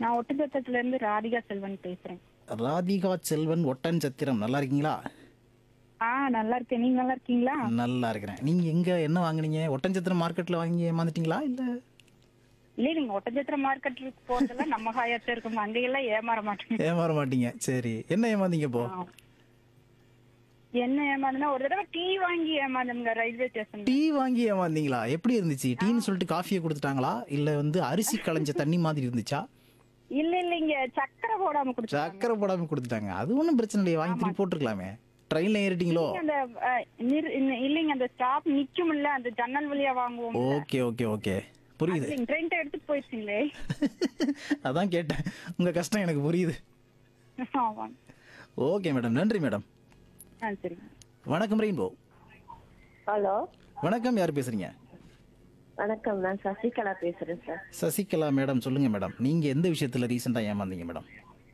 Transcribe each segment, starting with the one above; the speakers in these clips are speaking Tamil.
நான் ஒட்டச்சத்திரத்துல இருந்து ராதிகா செல்வன் பேசுறேன் ராதிகா செல்வன் ஒட்டன் சத்திரம் நல்லா இருக்கீங்களா ஆ நல்லா இருக்கேன் நீங்க நல்லா இருக்கீங்களா நல்லா இருக்கிறேன் நீங்க எங்க என்ன வாங்குனீங்க ஒட்டன்சத்திரம் மார்க்கெட்ல வாங்கி ஏமாந்துட்டீங்களா இல்ல இல்ல நீங்க ஒட்டச்சத்திரம் மார்க்கெட்டுக்கு போறதுல நம்ம ஹாயாத்த இருக்கோம் அங்கெல்லாம் ஏமாற மாட்டேங்க ஏமாற மாட்டீங்க சரி என்ன ஏமாந்தீங்க இப்போ ஆ. என்ன ஏமாந்தனா ஒரு தடவை டீ வாங்கி ஏமாந்தங்க ரயில்வே ஸ்டேஷன் டீ வாங்கி ஏமாந்தீங்களா எப்படி இருந்துச்சு டீன்னு சொல்லிட்டு காஃபியை கொடுத்துட்டாங்களா இல்ல வந்து அரிசி களைஞ்ச தண்ணி மாதிரி இருந்துச்சா இல்ல இல்ல இங்க சக்கரை போடாம கொடுத்தாங்க சக்கரை போடாம கொடுத்துட்டாங்க அது ஒன்றும் பிரச்சனை இல்லையே வாங்கி திருப்பி போட்டுருக்கலாமே ட்ரெயின்ல ஏறிட்டீங்களோ அந்த அஹ், நிறு- இன்ன- இல்லைங்க அந்த ஸ்டாப் நிக்கும் இல்ல அந்த ஜன்னல் வழியா வாங்குவோம் ஓகே ஓகே ஓகே புரியுது ட்ரெயின் எடுத்துட்டு போயிடுச்சுங்களே அதான் கேட்டேன் உங்க கஷ்டம் எனக்கு புரியுது ஆமாங்க ஓகே மேடம் நன்றி மேடம் ஆ சரிங்க வணக்கம் ரெயின்போ ஹலோ வணக்கம் யார் பேசுறீங்க வணக்கம் நான் சசிகலா பேசுறேன் சார் சசிகலா மேடம் சொல்லுங்க மேடம் நீங்க எந்த விஷயத்துல ரீசெண்டா ஏமாந்தீங்க மேடம்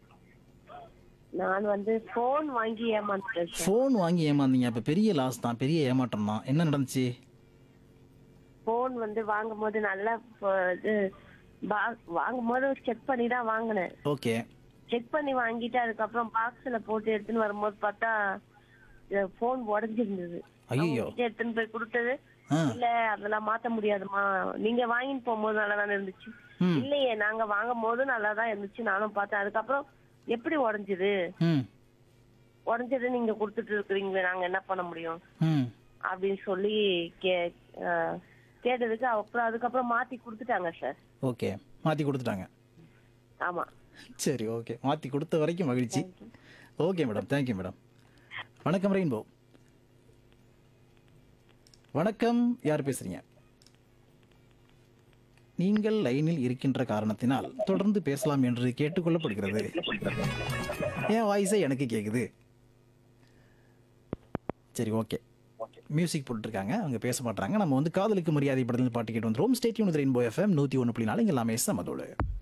நான் வந்து ஃபோன் வாங்கி ஏமாந்துட்டேன் சார் ஃபோன் வாங்கி ஏமாந்தீங்க அப்ப பெரிய லாஸ் தான் பெரிய ஏமாற்றம் தான் என்ன நடந்துச்சு ஃபோன் வந்து வாங்கும் போது நல்லா ப- இது பா- வாங்கும் போது செக் பண்ணி தான் வாங்கினேன் ஓகே செக் பண்ணி வாங்கிட்டு அதுக்கப்புறம் பாக்ஸ்ல போட்டு எடுத்துன்னு வரும்போது பார்த்தா ஃபோன் உடஞ்சிருந்தது ஐயோ அவங்க எடுத்துன்னு போய் கொடுத்தது ஆ இல்ல அதெல்லாம் மாத்த முடியாதுமா நீங்க வாங்கிட்டு போகும்போது நல்லா தானே இருந்துச்சு ம். இல்லையே நாங்க வாங்கும் போது நல்லா தான் இருந்துச்சு நானும் பார்த்தேன் அதுக்கப்புறம் எப்படி உடஞ்சது ம் உடஞ்சது நீங்க கொடுத்துட்டு இருக்கிறீங்களே நாங்க என்ன பண்ண முடியும் ம் அப்படின்னு சொல்லி கே அஹ் கேட்டதுக்கு அப்புறம் அதுக்கப்புறம் மாத்தி கொடுத்துட்டாங்க சார் ஓகே மாத்தி கொடுத்துட்டாங்க ஆமா சரி ஓகே மாத்தி கொடுத்த வரைக்கும் மகிழ்ச்சி ஓகே மேடம் தேங்க்யூ மேடம் வணக்கம் ரெயின்போ வணக்கம் யார் பேசுறீங்க நீங்கள் லைனில் இருக்கின்ற காரணத்தினால் தொடர்ந்து பேசலாம் என்று கேட்டுக்கொள்ளப்படுகிறது என் வாய்ஸே எனக்கு கேக்குது சரி ஓகே மியூசிக் போட்டுருக்காங்க அவங்க பேச மாட்டாங்க நம்ம வந்து காதலுக்கு மரியாதை படத்தில் பாட்டு கேட்டு வந்துடும் ஸ்டேட்யூன் ரெயின்போ எஃப்எம் நூற்றி ஒன்று புள்ளி நாலு இங்கே எல்லாமே சமதோடு